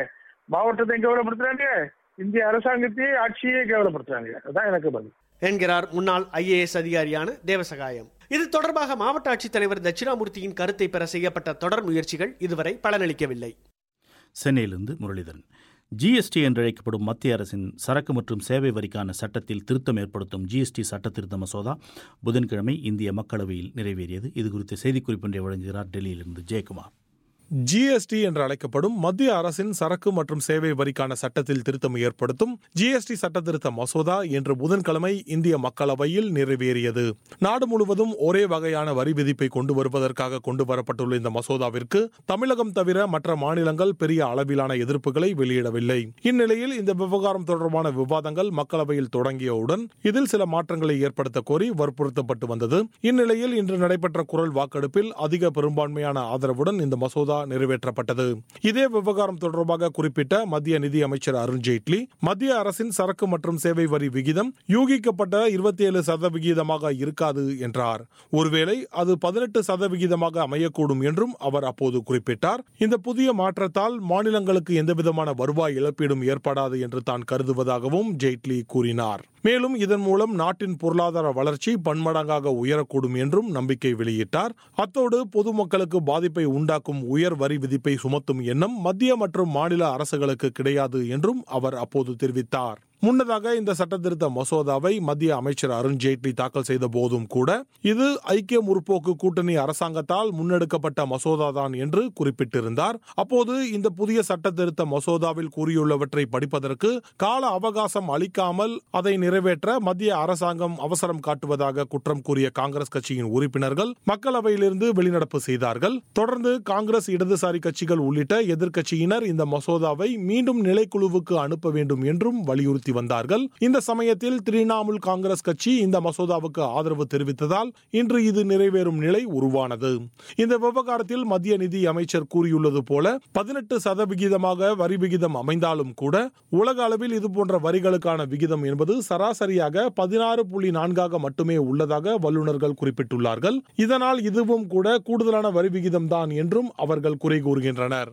S15: மாவட்டத்தை கேவலப்படுத்துறாங்க இந்திய அரசாங்கத்தையே ஆட்சியே கேவலப்படுத்துறாங்க அதான் எனக்கு பதில்
S13: என்கிறார் முன்னாள் ஐஏஎஸ் அதிகாரியான தேவசகாயம் இது தொடர்பாக மாவட்ட ஆட்சித்தலைவர் தட்சிணாமூர்த்தியின் கருத்தை பெற செய்யப்பட்ட தொடர் முயற்சிகள் இதுவரை பலனளிக்கவில்லை
S1: சென்னையிலிருந்து முரளிதரன் ஜிஎஸ்டி என்றழைக்கப்படும் மத்திய அரசின் சரக்கு மற்றும் சேவை வரிக்கான சட்டத்தில் திருத்தம் ஏற்படுத்தும் ஜிஎஸ்டி சட்ட திருத்த மசோதா புதன்கிழமை இந்திய மக்களவையில் நிறைவேறியது இது குறித்த செய்திக்குறிப்பொன்றை வழங்குகிறார் டெல்லியிலிருந்து ஜெயக்குமார்
S9: ஜிஎஸ்டி என்று அழைக்கப்படும் மத்திய அரசின் சரக்கு மற்றும் சேவை வரிக்கான சட்டத்தில் திருத்தம் ஏற்படுத்தும் ஜிஎஸ்டி சட்ட திருத்த மசோதா இன்று புதன்கிழமை இந்திய மக்களவையில் நிறைவேறியது நாடு முழுவதும் ஒரே வகையான வரி விதிப்பை கொண்டு வருவதற்காக கொண்டு வரப்பட்டுள்ள இந்த மசோதாவிற்கு தமிழகம் தவிர மற்ற மாநிலங்கள் பெரிய அளவிலான எதிர்ப்புகளை வெளியிடவில்லை இந்நிலையில் இந்த விவகாரம் தொடர்பான விவாதங்கள் மக்களவையில் தொடங்கியவுடன் இதில் சில மாற்றங்களை ஏற்படுத்த கோரி வற்புறுத்தப்பட்டு வந்தது இந்நிலையில் இன்று நடைபெற்ற குரல் வாக்கெடுப்பில் அதிக பெரும்பான்மையான ஆதரவுடன் இந்த மசோதா நிறைவேற்றப்பட்டது இதே விவகாரம் தொடர்பாக குறிப்பிட்ட மத்திய நிதி அமைச்சர் அருண்ஜேட்லி மத்திய அரசின் சரக்கு மற்றும் சேவை வரி விகிதம் யூகிக்கப்பட்ட இருபத்தி ஏழு சதவிகிதமாக இருக்காது என்றார் ஒருவேளை அது பதினெட்டு சதவிகிதமாக அமையக்கூடும் என்றும் அவர் அப்போது குறிப்பிட்டார் இந்த புதிய மாற்றத்தால் மாநிலங்களுக்கு எந்தவிதமான வருவாய் இழப்பீடும் ஏற்படாது என்று தான் கருதுவதாகவும் ஜேட்லி கூறினார் மேலும் இதன் மூலம் நாட்டின் பொருளாதார வளர்ச்சி பன்மடங்காக உயரக்கூடும் என்றும் நம்பிக்கை வெளியிட்டார் அத்தோடு பொதுமக்களுக்கு பாதிப்பை உண்டாக்கும் உயர் வரி விதிப்பை சுமத்தும் எண்ணம் மத்திய மற்றும் மாநில அரசுகளுக்கு கிடையாது என்றும் அவர் அப்போது தெரிவித்தார் முன்னதாக இந்த சட்டத்திருத்த மசோதாவை மத்திய அமைச்சர் அருண் ஜேட்லி தாக்கல் செய்த போதும் கூட இது ஐக்கிய முற்போக்கு கூட்டணி அரசாங்கத்தால் முன்னெடுக்கப்பட்ட மசோதாதான் என்று குறிப்பிட்டிருந்தார் அப்போது இந்த புதிய சட்டத்திருத்த மசோதாவில் கூறியுள்ளவற்றை படிப்பதற்கு கால அவகாசம் அளிக்காமல் அதை நிறைவேற்ற மத்திய அரசாங்கம் அவசரம் காட்டுவதாக குற்றம் கூறிய காங்கிரஸ் கட்சியின் உறுப்பினர்கள் மக்களவையிலிருந்து வெளிநடப்பு செய்தார்கள் தொடர்ந்து காங்கிரஸ் இடதுசாரி கட்சிகள் உள்ளிட்ட எதிர்க்கட்சியினர் இந்த மசோதாவை மீண்டும் நிலைக்குழுவுக்கு அனுப்ப வேண்டும் என்றும் வலியுறுத்தி வந்தார்கள் இந்த சமயத்தில் திரிணாமுல் காங்கிரஸ் கட்சி இந்த மசோதாவுக்கு ஆதரவு தெரிவித்ததால் இன்று இது நிறைவேறும் நிலை உருவானது இந்த விவகாரத்தில் மத்திய நிதி அமைச்சர் கூறியுள்ளது போல பதினெட்டு சதவிகிதமாக வரி விகிதம் அமைந்தாலும் கூட உலக அளவில் இதுபோன்ற வரிகளுக்கான விகிதம் என்பது சராசரியாக பதினாறு புள்ளி நான்காக மட்டுமே உள்ளதாக வல்லுநர்கள் குறிப்பிட்டுள்ளார்கள் இதனால் இதுவும் கூட கூடுதலான வரி விகிதம்தான் என்றும் அவர்கள் குறை கூறுகின்றனர்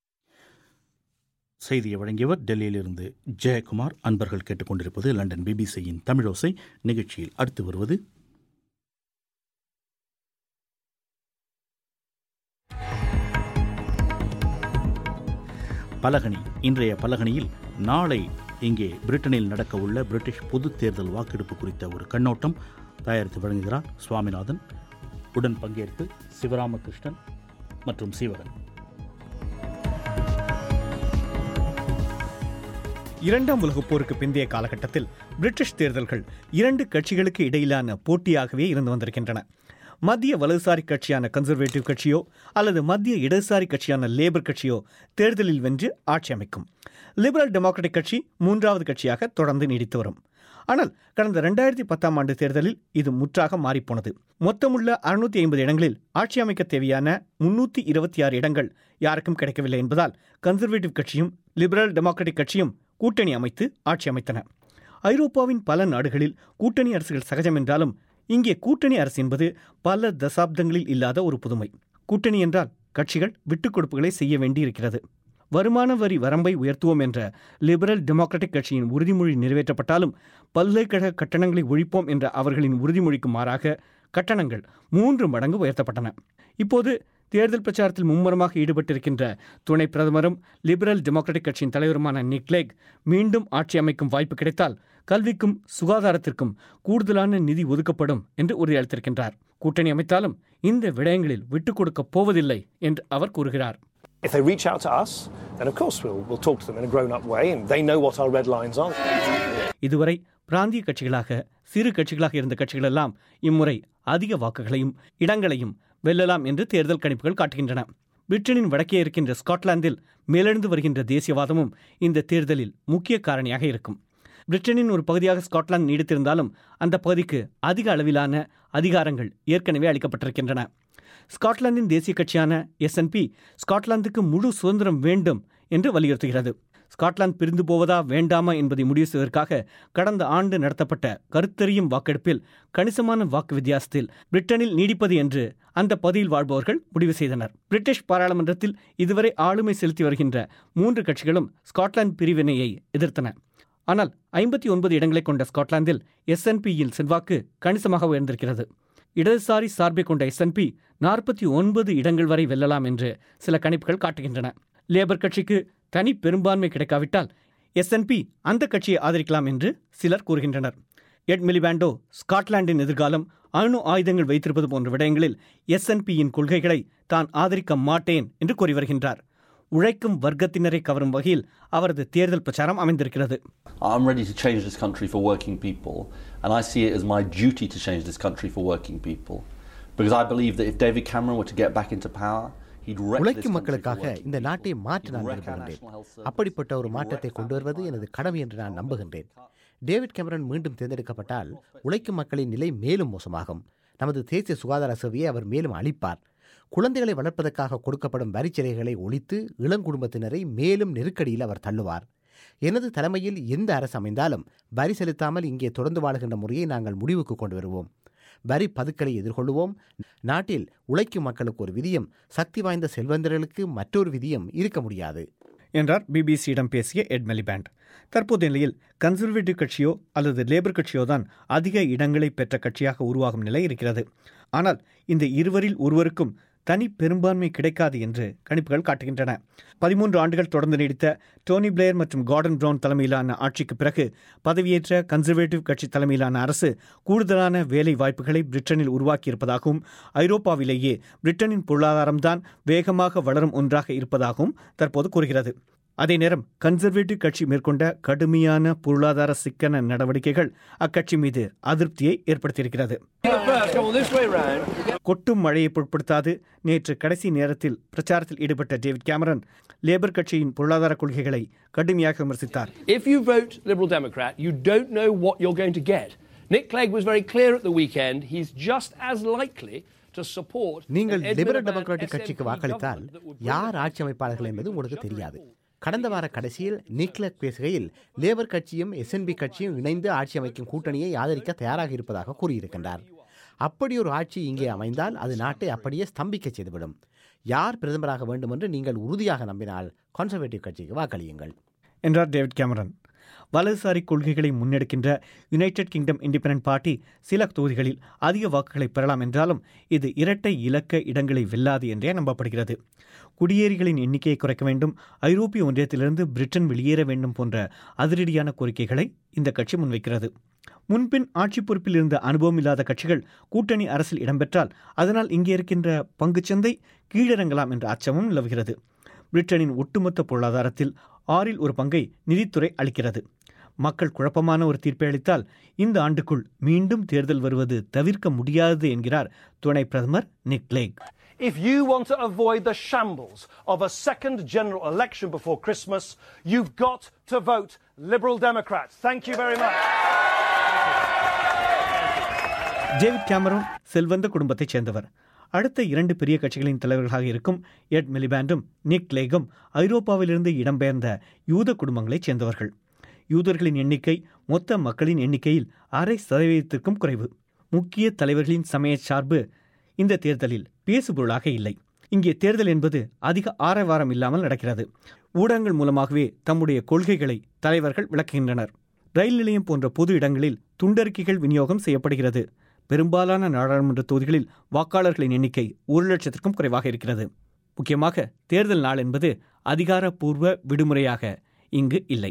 S1: செய்தியை வழங்கியவர் டெல்லியிலிருந்து ஜெயக்குமார் அன்பர்கள் கேட்டுக்கொண்டிருப்பது லண்டன் பிபிசியின் தமிழோசை நிகழ்ச்சியில் அடுத்து வருவது பலகனி இன்றைய பலகனியில் நாளை இங்கே பிரிட்டனில் நடக்க உள்ள பிரிட்டிஷ் பொது தேர்தல் வாக்கெடுப்பு குறித்த ஒரு கண்ணோட்டம் தயாரித்து வழங்குகிறார் சுவாமிநாதன் உடன் பங்கேற்பு சிவராமகிருஷ்ணன் மற்றும் சீவகன்
S16: இரண்டாம் உலகப் போருக்கு பிந்தைய காலகட்டத்தில் பிரிட்டிஷ் தேர்தல்கள் இரண்டு கட்சிகளுக்கு இடையிலான போட்டியாகவே இருந்து வந்திருக்கின்றன மத்திய வலதுசாரி கட்சியான கன்சர்வேட்டிவ் கட்சியோ அல்லது மத்திய இடதுசாரி கட்சியான லேபர் கட்சியோ தேர்தலில் வென்று ஆட்சி அமைக்கும் லிபரல் டெமோக்ராட்டிக் கட்சி மூன்றாவது கட்சியாக தொடர்ந்து நீடித்து வரும் ஆனால் கடந்த ரெண்டாயிரத்தி பத்தாம் ஆண்டு தேர்தலில் இது முற்றாக மாறிப்போனது மொத்தமுள்ள அறுநூத்தி ஐம்பது இடங்களில் ஆட்சி அமைக்க தேவையான முன்னூத்தி இருபத்தி ஆறு இடங்கள் யாருக்கும் கிடைக்கவில்லை என்பதால் கன்சர்வேட்டிவ் கட்சியும் லிபரல் டெமோக்ராட்டிக் கட்சியும் கூட்டணி அமைத்து ஆட்சி அமைத்தன ஐரோப்பாவின் பல நாடுகளில் கூட்டணி அரசுகள் சகஜம் என்றாலும் இங்கே கூட்டணி அரசு என்பது பல தசாப்தங்களில் இல்லாத ஒரு புதுமை கூட்டணி என்றால் கட்சிகள் விட்டுக் கொடுப்புகளை செய்ய வேண்டியிருக்கிறது வருமான வரி வரம்பை உயர்த்துவோம் என்ற லிபரல் டெமோக்ராட்டிக் கட்சியின் உறுதிமொழி நிறைவேற்றப்பட்டாலும் பல்கலைக்கழக கட்டணங்களை ஒழிப்போம் என்ற அவர்களின் உறுதிமொழிக்கு மாறாக கட்டணங்கள் மூன்று மடங்கு உயர்த்தப்பட்டன இப்போது தேர்தல் பிரச்சாரத்தில் மும்முரமாக ஈடுபட்டிருக்கின்ற துணை பிரதமரும் லிபரல் டெமோக்ராட்டிக் கட்சியின் தலைவருமான நிக்லேக் மீண்டும் ஆட்சி அமைக்கும் வாய்ப்பு கிடைத்தால் கல்விக்கும் சுகாதாரத்திற்கும் கூடுதலான நிதி ஒதுக்கப்படும் என்று உறுதியளித்திருக்கின்றார் கூட்டணி அமைத்தாலும் இந்த விடயங்களில் விட்டுக் கொடுக்கப் போவதில்லை என்று அவர் கூறுகிறார்
S17: If they reach out to us, then of course we'll, we'll talk to them in a grown up way and they know what our red lines are.
S16: இதுவரை பிராந்திய கட்சிகளாக சிறு கட்சிகளாக இருந்த கட்சிகளெல்லாம் இம்முறை அதிக வாக்குகளையும் இடங்களையும் வெல்லலாம் என்று தேர்தல் கணிப்புகள் காட்டுகின்றன பிரிட்டனின் வடக்கே இருக்கின்ற ஸ்காட்லாந்தில் மேலெழுந்து வருகின்ற தேசியவாதமும் இந்த தேர்தலில் முக்கிய காரணியாக இருக்கும் பிரிட்டனின் ஒரு பகுதியாக ஸ்காட்லாந்து நீடித்திருந்தாலும் அந்த பகுதிக்கு அதிக அளவிலான அதிகாரங்கள் ஏற்கனவே அளிக்கப்பட்டிருக்கின்றன ஸ்காட்லாந்தின் தேசிய கட்சியான எஸ்என்பி ஸ்காட்லாந்துக்கு முழு சுதந்திரம் வேண்டும் என்று வலியுறுத்துகிறது ஸ்காட்லாந்து பிரிந்து போவதா வேண்டாமா என்பதை முடிவு செய்வதற்காக கடந்த ஆண்டு நடத்தப்பட்ட கருத்தறியும் வாக்கெடுப்பில் கணிசமான வாக்கு வித்தியாசத்தில் பிரிட்டனில் நீடிப்பது என்று அந்த பகுதியில் வாழ்பவர்கள் முடிவு செய்தனர் பிரிட்டிஷ் பாராளுமன்றத்தில் இதுவரை ஆளுமை செலுத்தி வருகின்ற மூன்று கட்சிகளும் ஸ்காட்லாந்து பிரிவினையை எதிர்த்தன ஆனால் ஐம்பத்தி ஒன்பது இடங்களை கொண்ட ஸ்காட்லாந்தில் எஸ்என்பியில் செல்வாக்கு கணிசமாக உயர்ந்திருக்கிறது இடதுசாரி சார்பை கொண்ட எஸ்என்பி நாற்பத்தி ஒன்பது இடங்கள் வரை வெல்லலாம் என்று சில கணிப்புகள் காட்டுகின்றன லேபர் கட்சிக்கு தனி பெரும்பான்மை கிடைக்காவிட்டால் எஸ்என்பி அந்த கட்சியை ஆதரிக்கலாம் என்று சிலர் கூறுகின்றனர் எட் மிலிபாண்டோ ஸ்காட்லாந்தின் எதிர்காலம் அணு ஆயுதங்கள் வைத்திருப்பது போன்ற விடயங்களில் எஸ்என்பியின் கொள்கைகளை தான் ஆதரிக்க மாட்டேன் என்று கூறி வருகின்றார் உழைக்கும் வர்க்கத்தினரை கவரும் வகையில் அவரது தேர்தல் பிரச்சாரம் அமைந்திருக்கிறது
S18: I'm ready to change this country for working people, and I see it as my duty to change this country for working people. Because I believe that if David Cameron were to get back into power, he'd wreck this
S19: உழைக்கும்
S18: country for
S19: மக்களுக்காக
S18: working
S19: இந்த நாட்டை
S18: people.
S19: மாற்ற
S18: He'd
S19: நான்
S18: wreck our
S19: விரும்புகின்றேன்
S18: national health service.
S19: அப்படிப்பட்ட ஒரு மாற்றத்தை கொண்டு வருவது எனது கடமை என்று நான் நம்புகின்றேன் டேவிட் கேமரன் மீண்டும் தேர்ந்தெடுக்கப்பட்டால் உழைக்கும் மக்களின் நிலை மேலும் மோசமாகும் நமது தேசிய சுகாதார சேவையை அவர் மேலும் அளிப்பார் குழந்தைகளை வளர்ப்பதற்காக கொடுக்கப்படும் வரிச்சலுகைகளை ஒழித்து இளங்குடும்பத்தினரை மேலும் நெருக்கடியில் அவர் தள்ளுவார் எனது தலைமையில் எந்த அரசு அமைந்தாலும் வரி செலுத்தாமல் இங்கே தொடர்ந்து வாழ்கின்ற முறையை நாங்கள் முடிவுக்கு கொண்டு வருவோம் வரி பதுக்கலை எதிர்கொள்வோம் நாட்டில் உழைக்கும் மக்களுக்கு ஒரு விதியம் சக்தி வாய்ந்த செல்வந்தர்களுக்கு மற்றொரு விதியம் இருக்க முடியாது
S16: என்றார் பிபிசியிடம் பேசிய எட் மெலிபேண்ட் தற்போதைய நிலையில் கன்சர்வேட்டிவ் கட்சியோ அல்லது லேபர் கட்சியோ தான் அதிக இடங்களை பெற்ற கட்சியாக உருவாகும் நிலை இருக்கிறது ஆனால் இந்த இருவரில் ஒருவருக்கும் தனி பெரும்பான்மை கிடைக்காது என்று கணிப்புகள் காட்டுகின்றன பதிமூன்று ஆண்டுகள் தொடர்ந்து நீடித்த டோனி பிளேயர் மற்றும் கார்டன் பிரவுன் தலைமையிலான ஆட்சிக்கு பிறகு பதவியேற்ற கன்சர்வேட்டிவ் கட்சி தலைமையிலான அரசு கூடுதலான வேலை வாய்ப்புகளை பிரிட்டனில் உருவாக்கியிருப்பதாகவும் ஐரோப்பாவிலேயே பிரிட்டனின் பொருளாதாரம்தான் வேகமாக வளரும் ஒன்றாக இருப்பதாகவும் தற்போது கூறுகிறது அதே நேரம் கன்சர்வேட்டிவ் கட்சி மேற்கொண்ட கடுமையான பொருளாதார சிக்கன நடவடிக்கைகள் அக்கட்சி மீது அதிருப்தியை ஏற்படுத்தியிருக்கிறது கொட்டும் மழையை பொருட்படுத்தாது நேற்று கடைசி நேரத்தில் பிரச்சாரத்தில் ஈடுபட்ட டேவிட் கேமரன் லேபர் கட்சியின் பொருளாதார கொள்கைகளை கடுமையாக விமர்சித்தார்
S17: If you vote Liberal Democrat, you don't know what you're going to get. Nick Clegg was very clear at the weekend. He's just as likely to support
S19: நீங்கள்
S17: an Ed
S19: Liberal
S17: Miliband
S19: Democratic கட்சிக்கு
S17: SNP
S19: வாக்களித்தால்
S17: government that would
S19: யார் ஆட்சி அமைப்பாளர்கள் என்பது உங்களுக்கு தெரியாது கடந்த வார கடைசியில் நிக்லக் பேசுகையில் லேபர் கட்சியும் எஸ்என்பி கட்சியும் இணைந்து ஆட்சி அமைக்கும் கூட்டணியை ஆதரிக்க தயாராக இருப்பதாக கூறியிருக்கின்றார் அப்படி ஒரு ஆட்சி இங்கே அமைந்தால் அது நாட்டை அப்படியே ஸ்தம்பிக்க செய்துவிடும் யார் பிரதமராக வேண்டும் என்று நீங்கள் உறுதியாக நம்பினால் கன்சர்வேட்டிவ் கட்சிக்கு வாக்களியுங்கள்
S16: என்றார் டேவிட் கேமரன் வலதுசாரி கொள்கைகளை முன்னெடுக்கின்ற யுனைடெட் கிங்டம் இண்டிபெண்டன்ட் பார்ட்டி சில தொகுதிகளில் அதிக வாக்குகளை பெறலாம் என்றாலும் இது இரட்டை இலக்க இடங்களை வெல்லாது என்றே நம்பப்படுகிறது குடியேறிகளின் எண்ணிக்கையை குறைக்க வேண்டும் ஐரோப்பிய ஒன்றியத்திலிருந்து பிரிட்டன் வெளியேற வேண்டும் போன்ற அதிரடியான கோரிக்கைகளை இந்த கட்சி முன்வைக்கிறது முன்பின் ஆட்சி பொறுப்பில் இருந்த அனுபவம் இல்லாத கட்சிகள் கூட்டணி அரசில் இடம்பெற்றால் அதனால் இங்கே இருக்கின்ற பங்குச்சந்தை கீழிறங்கலாம் என்ற அச்சமும் நிலவுகிறது பிரிட்டனின் ஒட்டுமொத்த பொருளாதாரத்தில் ஆறில் ஒரு பங்கை நிதித்துறை அளிக்கிறது மக்கள் குழப்பமான ஒரு தீர்ப்பை அளித்தால் இந்த ஆண்டுக்குள் மீண்டும் தேர்தல் வருவது தவிர்க்க முடியாதது என்கிறார் துணை பிரதமர் Nick Clegg
S17: If you want to avoid the shambles of a second general election before Christmas, you've got to vote Liberal Democrats. Thank you very much.
S16: David Cameron செல்வந்த குடும்பத்தைச் சேர்ந்தவர் அடுத்த இரண்டு பெரிய கட்சிகளின் தலைவர்களாக இருக்கும் எட் மிலிபேண்டும் நிக் லேகும் ஐரோப்பாவிலிருந்து இடம்பெயர்ந்த யூத குடும்பங்களைச் சேர்ந்தவர்கள் யூதர்களின் எண்ணிக்கை மொத்த மக்களின் எண்ணிக்கையில் அரை சதவீதத்திற்கும் குறைவு முக்கிய தலைவர்களின் சமய சார்பு இந்த தேர்தலில் பேசுபொருளாக இல்லை இங்கே தேர்தல் என்பது அதிக ஆரவாரம் இல்லாமல் நடக்கிறது ஊடகங்கள் மூலமாகவே தம்முடைய கொள்கைகளை தலைவர்கள் விளக்குகின்றனர் ரயில் நிலையம் போன்ற பொது இடங்களில் துண்டறிக்கைகள் விநியோகம் செய்யப்படுகிறது பெரும்பாலான நாடாளுமன்ற தொகுதிகளில் வாக்காளர்களின் எண்ணிக்கை ஒரு லட்சத்திற்கும் குறைவாக இருக்கிறது முக்கியமாக தேர்தல் நாள் என்பது அதிகாரப்பூர்வ விடுமுறையாக இங்கு இல்லை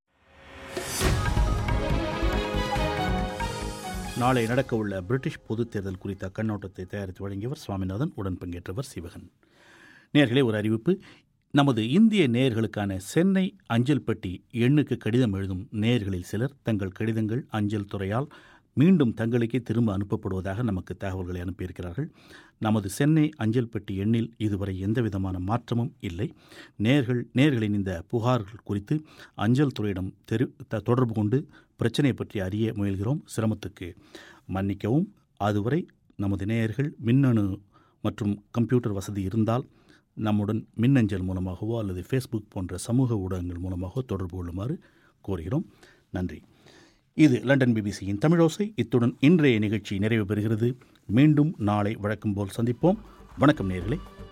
S1: நாளை நடக்கவுள்ள பிரிட்டிஷ் பொதுத் தேர்தல் குறித்த கண்ணோட்டத்தை தயாரித்து வழங்கியவர் சுவாமிநாதன் உடன் பங்கேற்றவர் சிவகன் நேர்களே ஒரு அறிவிப்பு நமது இந்திய நேயர்களுக்கான சென்னை அஞ்சல் பெட்டி எண்ணுக்கு கடிதம் எழுதும் நேயர்களில் சிலர் தங்கள் கடிதங்கள் அஞ்சல் துறையால் மீண்டும் தங்களுக்கே திரும்ப அனுப்பப்படுவதாக நமக்கு தகவல்களை அனுப்பியிருக்கிறார்கள் நமது சென்னை அஞ்சல் பெட்டி எண்ணில் இதுவரை எந்தவிதமான மாற்றமும் இல்லை நேர்கள் நேர்களின் இந்த புகார்கள் குறித்து அஞ்சல் துறையிடம் தெரு த- தொடர்பு கொண்டு பிரச்சனையை பற்றி அறிய முயல்கிறோம் சிரமத்துக்கு மன்னிக்கவும் அதுவரை நமது நேயர்கள் மின்னணு மற்றும் கம்ப்யூட்டர் வசதி இருந்தால் நம்முடன் மின்னஞ்சல் மூலமாகவோ அல்லது ஃபேஸ்புக் போன்ற சமூக ஊடகங்கள் மூலமாகவோ தொடர்பு கொள்ளுமாறு கோருகிறோம் நன்றி இது லண்டன் பிபிசியின் தமிழோசை இத்துடன் இன்றைய நிகழ்ச்சி நிறைவு பெறுகிறது மீண்டும் நாளை வழக்கம் போல் சந்திப்போம் வணக்கம் நேர்களே